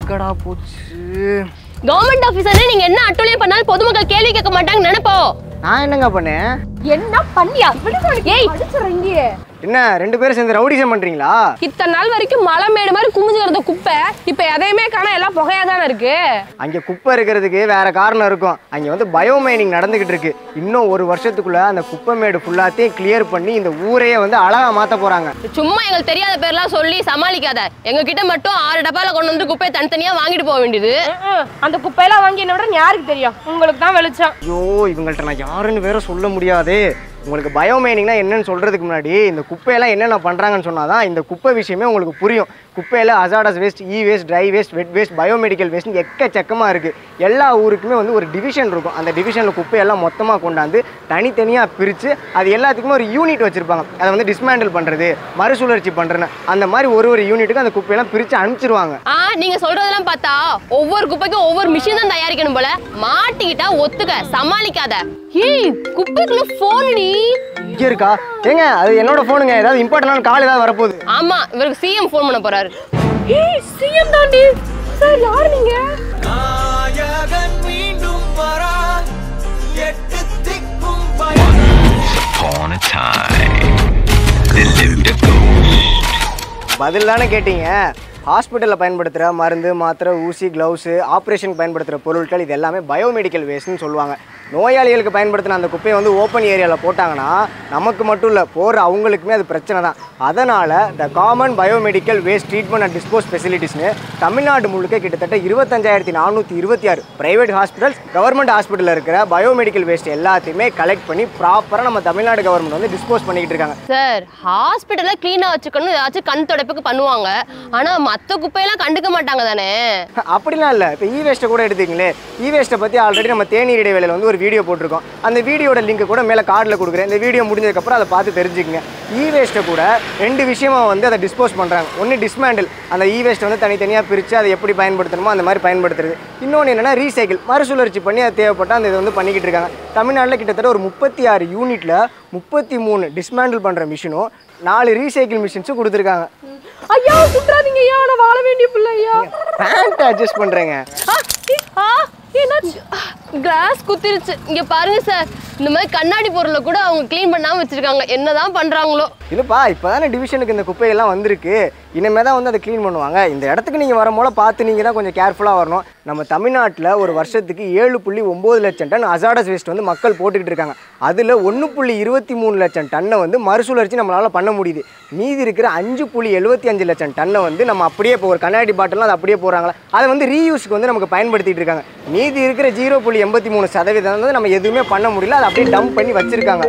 எங்கடா போச்சு கவர்மெண்ட் ஆபீசரே நீங்க என்ன அட்டூழியம் பண்ணாலும் பொதுமக்கள் கேள்வி கேட்க மாட்டாங்க நினைப்போம் நான் என்னங்க பண்ணேன் என்ன பண்ணியா ஏய் அடிச்சுறீங்க என்ன ரெண்டு பேரும் சேர்ந்து ரவுடிசம் பண்றீங்களா இத்தனை நாள் வரைக்கும் மலை மேடு மாதிரி குமிஞ்சு கிடந்த குப்பை இப்ப எதையுமே காண எல்லாம் புகையா தானே இருக்கு அங்கே குப்பை இருக்கிறதுக்கு வேற காரணம் இருக்கும் அங்கே வந்து பயோமைனிங் நடந்துகிட்டு இருக்கு இன்னும் ஒரு வருஷத்துக்குள்ள அந்த குப்பை மேடு ஃபுல்லாத்தையும் கிளியர் பண்ணி இந்த ஊரையே வந்து அழகா மாத்த போறாங்க சும்மா எங்களுக்கு தெரியாத பேர்லாம் சொல்லி சமாளிக்காத எங்க கிட்ட மட்டும் ஆறு டப்பால கொண்டு வந்து குப்பையை தனித்தனியா வாங்கிட்டு போக வேண்டியது அந்த குப்பையெல்லாம் வாங்கி என்ன விட யாருக்கு தெரியும் உங்களுக்கு தான் வெளிச்சம் ஐயோ இவங்கள்ட்ட நான் யாருன்னு வேற சொல்ல முடியாது உங்களுக்கு பயோமைனிங்னா என்னன்னு சொல்றதுக்கு முன்னாடி இந்த குப்பையெல்லாம் என்னென்ன பண்றாங்கன்னு சொன்னாதான் இந்த குப்பை விஷயமே உங்களுக்கு புரியும் குப்பையில hazardous waste e waste dry waste wet waste biomedical waste எக்கச்சக்கமா இருக்கு எல்லா ஊருக்குமே வந்து ஒரு டிவிஷன் இருக்கும் அந்த டிவிஷன்ல குப்பையெல்லாம் மொத்தமா கொண்டாந்து தனித்தனியா பிரிச்சு அது எல்லாத்துக்குமே ஒரு யூனிட் வச்சிருப்பாங்க அதை வந்து டிஸ்மேண்டில் பண்றது மறுசுழற்சி பண்றேன்னு அந்த மாதிரி ஒரு ஒரு யூனிட்டுக்கும் அந்த குப்பையெல்லாம் பிரிச்சு அனுப்பிச்சிருவாங்க ஆ நீங்க சொல்றதெல்லாம் பார்த்தா ஒவ்வொரு குப்பைக்கும் ஒவ்வொரு மிஷின் தான் தயாரிக்கணும் போல மாட்டிக்கிட்டா ஒத்துக்க சமாளிக்காத ஏய் குப்பைக்குள்ள போன்டி இங்க இருக்கா ஏங்க அது என்னோட போனுங்க ஏதாவது இம்பார்ட்டன்டான கால் ஏதாவது வரப்போகுது ஆமா இவருக்கு சிஎம் ஃபோன் பண்ண போறாரு ஏய் சிஎம் தாண்டி சார் யார் நீங்க நாயகன் மீண்டும் வரா எட்டு திக்கும் பயம் upon a time, there lived a ghost. பதில் தானே கேட்டீங்க ஹாஸ்பிட்டலில் பயன்படுத்துகிற மருந்து மாத்திரை ஊசி க்ளவுஸு ஆப்ரேஷனுக்கு பயன்படுத்துகிற பொருட்கள் இது எல்லாமே பயோமெடிக்கல் வேஸ்ட்னு சொல்லுவாங்க நோயாளிகளுக்கு பயன்படுத்தின அந்த குப்பையை வந்து ஓப்பன் ஏரியாவில் போட்டாங்கன்னா நமக்கு மட்டும் இல்லை போகிற அவங்களுக்குமே அது பிரச்சனை தான் அதனால் the common biomedical waste treatment and dispose ஃபெசிலிட்டிஸ்னு தமிழ்நாடு முழுக்க கிட்டத்தட்ட இருபத்தஞ்சாயிரத்தி நானூற்றி இருபத்தி ஆறு ப்ரைவேட் ஹாஸ்பிட்டல்ஸ் கவர்மெண்ட் ஹாஸ்பிட்டலில் இருக்கிற பயோமெடிக்கல் வேஸ்ட் எல்லாத்தையுமே கலெக்ட் பண்ணி ப்ராப்பராக நம்ம தமிழ்நாடு கவர்மெண்ட் வந்து டிஸ்போஸ் பண்ணிக்கிட்டு இருக்காங்க சார் ஹாஸ்பிட்டல்ல க்ளீனா வச்சுக்கணும் ஏதாச்சும் கண் துடைப்புக்கு பண்ணுவாங்க ஆனா மத்த குப்பையெல்லாம் கண்டுக்க மாட்டாங்க தானே அப்படிலாம் இல்லை இப்போ இ வேஸ்ட்டை கூட எடுத்துக்கங்களே இ வேஸ்ட்டை பற்றி ஆல்ரெடி நம்ம தேநீர் இடைவேளையில் வந்து ஒரு வீடியோ போட்டிருக்கோம் அந்த வீடியோட லிங்க் கூட மேலே கார்டில் கொடுக்குறேன் இந்த வீடியோ முடிஞ்சதுக்கப்புறம் அதை பார்த்து தெரிஞ்சுக்கங்க இ வேஸ்ட்டை கூட ரெண்டு விஷயமா வந்து அதை டிஸ்போஸ் பண்ணுறாங்க ஒன்று டிஸ்மேண்டில் அந்த இ வேஸ்ட்டை வந்து தனித்தனியாக பிரித்து அதை எப்படி பயன்படுத்தணுமோ அந்த மாதிரி பயன்படுத்துறது இன்னொன்று என்னென்னா ரீசைக்கிள் மறுசுழற்சி பண்ணி அது தேவைப்பட்டால் அந்த இதை வந்து பண்ணிக்கிட்டு இருக்காங்க தமிழ்நாட்டில் கிட்டத்தட்ட ஒரு முப்பத்தி ஆறு யூனிட்டில் முப்பத்தி மூணு டிஸ்மேண்டில் பண்ணுற மிஷினும் நாலு ரீசைக்கிள் மிஷின்ஸும் கொடுத்துருக்காங்க ஐயா சுற்றாதீங்க ஐயா நான் வாழ வேண்டிய பிள்ளை ஐயா பேண்ட் அட்ஜஸ்ட் பண்ணுறேங்க என்னாச்சு கிளாஸ் குத்திருச்சு இங்க பாருங்க சார் இந்த மாதிரி கண்ணாடி பொருளை கூட அவங்க க்ளீன் பண்ணாம வச்சிருக்காங்க என்னதான் பண்றாங்களோ இல்லைப்பா இப்போ தானே டிவிஷனுக்கு இந்த குப்பையெல்லாம் வந்திருக்கு இனிமே தான் வந்து அதை க்ளீன் பண்ணுவாங்க இந்த இடத்துக்கு நீங்கள் வரும்போல பார்த்து நீங்கள் தான் கொஞ்சம் கேர்ஃபுல்லாக வரணும் நம்ம தமிழ்நாட்டில் ஒரு வருஷத்துக்கு ஏழு புள்ளி ஒம்பது லட்சம் டன் அசாடஸ் வேஸ்ட் வந்து மக்கள் போட்டுக்கிட்டு இருக்காங்க அதில் ஒன்று புள்ளி இருபத்தி மூணு லட்சம் டன்னை வந்து மறுசுழற்சி நம்மளால் பண்ண முடியுது மீதி இருக்கிற அஞ்சு புள்ளி எழுபத்தி அஞ்சு லட்சம் டன்னை வந்து நம்ம அப்படியே இப்போ ஒரு கண்ணாடி பாட்டிலாம் அதை அப்படியே போகிறாங்களா அதை வந்து ரீயூஸ்க்கு வந்து நமக்கு பயன்படுத்திட்டு இருக்காங்க மீதி இருக்கிற ஜீரோ புள்ளி எண்பத்தி மூணு சதவீதம் வந்து நம்ம எதுவுமே பண்ண முடியல அதை அப்படியே டம்ப் பண்ணி வச்சுருக்காங்க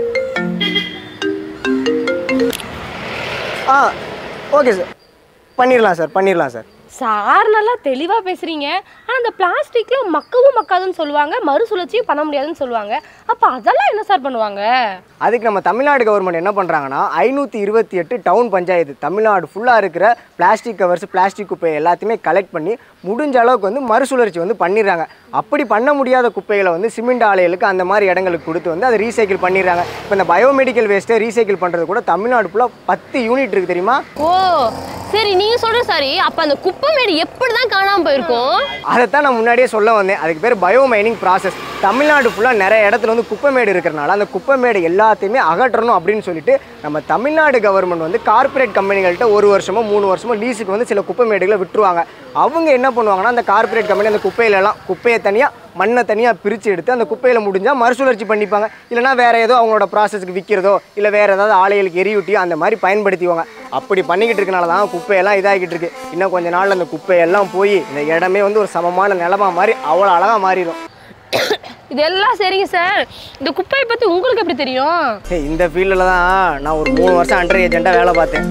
ஆ ஓகே சார் பண்ணிடலாம் சார் பண்ணிடலாம் சார் சார் நல்லா தெளிவா பேசுறீங்க ஆனா இந்த பிளாஸ்டிக்ல மக்கவும் மக்காதுன்னு சொல்லுவாங்க மறுசுழற்சியும் பண்ண முடியாதுன்னு சொல்லுவாங்க அப்ப அதெல்லாம் என்ன சார் பண்ணுவாங்க அதுக்கு நம்ம தமிழ்நாடு கவர்மெண்ட் என்ன பண்ணுறாங்கன்னா ஐநூற்றி இருபத்தி எட்டு டவுன் பஞ்சாயத்து தமிழ்நாடு ஃபுல்லாக இருக்கிற பிளாஸ்டிக் கவர்ஸ் பிளாஸ்டிக் குப்பையை எல்லாத்தையுமே கலெக்ட் பண்ணி முடிஞ்ச அளவுக்கு வந்து மறுசுழற்சி வந்து பண்ணிடுறாங்க அப்படி பண்ண முடியாத குப்பைகளை வந்து சிமெண்ட் ஆலைகளுக்கு அந்த மாதிரி இடங்களுக்கு கொடுத்து வந்து அதை ரீசைக்கிள் பண்ணிடுறாங்க இப்போ இந்த பயோமெடிக்கல் வேஸ்ட்டை ரீசைக்கிள் பண்ணுறது கூட தமிழ்நாடு ஃபுல்லாக பத்து யூனிட் இருக்குது தெரியுமா ஓ சரி நீங்க சொல்ற சாரி அப்ப அந்த குப்பை மேடு எப்படிதான் காணாம போயிருக்கும் அதைத்தான் நான் முன்னாடியே சொல்ல வந்தேன் அதுக்கு பேர் பயோ மைனிங் ப்ராசஸ் தமிழ்நாடு ஃபுல்லாக நிறைய இடத்துல வந்து குப்பை மேடு இருக்கிறனால அந்த குப்பை மேடு எல்லாத்தையுமே அகற்றணும் அப்படின்னு சொல்லிட்டு நம்ம தமிழ்நாடு கவர்மெண்ட் வந்து கார்ப்பரேட் கம்பெனிகள்கிட்ட ஒரு வருஷமோ மூணு வருஷமோ லீஸுக்கு வந்து சில குப்பை மேடுகளை விட்டுருவாங்க அவங்க என்ன பண்ணுவாங்கன்னா அந்த கார்ப்பரேட் கம்பெனி அந்த குப்பையிலலாம் குப்பையை தனியாக மண்ணை தனியாக பிரித்து எடுத்து அந்த குப்பையில் முடிஞ்சால் மறுசுழற்சி பண்ணிப்பாங்க இல்லைனா வேறு ஏதோ அவங்களோட ப்ராசஸ்க்கு விற்கிறதோ இல்லை வேறு ஏதாவது ஆலைகளுக்கு எரியூட்டியோ அந்த மாதிரி பயன்படுத்திவாங்க அப்படி பண்ணிக்கிட்டு இருக்கனால தான் குப்பையெல்லாம் இதாகிட்டு இருக்கு இன்னும் கொஞ்ச நாள்ல அந்த குப்பையெல்லாம் போய் இந்த இடமே வந்து ஒரு சமமான நிலமா மாதிரி அவ்வளோ அழகாக மாறிடும் இதெல்லாம் சரிங்க சார் இந்த குப்பையை பத்தி உங்களுக்கு எப்படி தெரியும் ஏய், இந்த ஃபீல்டில் தான் நான் ஒரு மூணு வருஷம் அண்டர் ஏஜென்ட்டாக வேலை பார்த்தேன்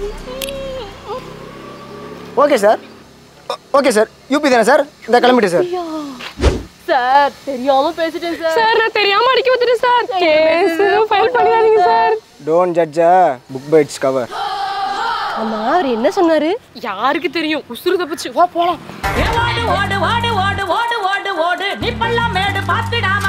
okay sir okay sir UP தானே சார் இந்த கிளம்பிட்டு சார் சார் தெரியாம பேசிட்டேன் சார் சார் நான் தெரியாம அடிக்க வந்துட்டேன் சார் கேஸ் ஃபைல் பண்ணிடாதீங்க sir don't judge book by its cover ஆமா அவர் என்ன சொன்னாரு யாருக்கு தெரியும் உசுறு தப்பிச்சு வா போலாம் ஏ ஓடு ஓடு ஓடு ஓடு ஓடு ஓடு ஓடு நீ பள்ளம் மேடு பார்த்துடாம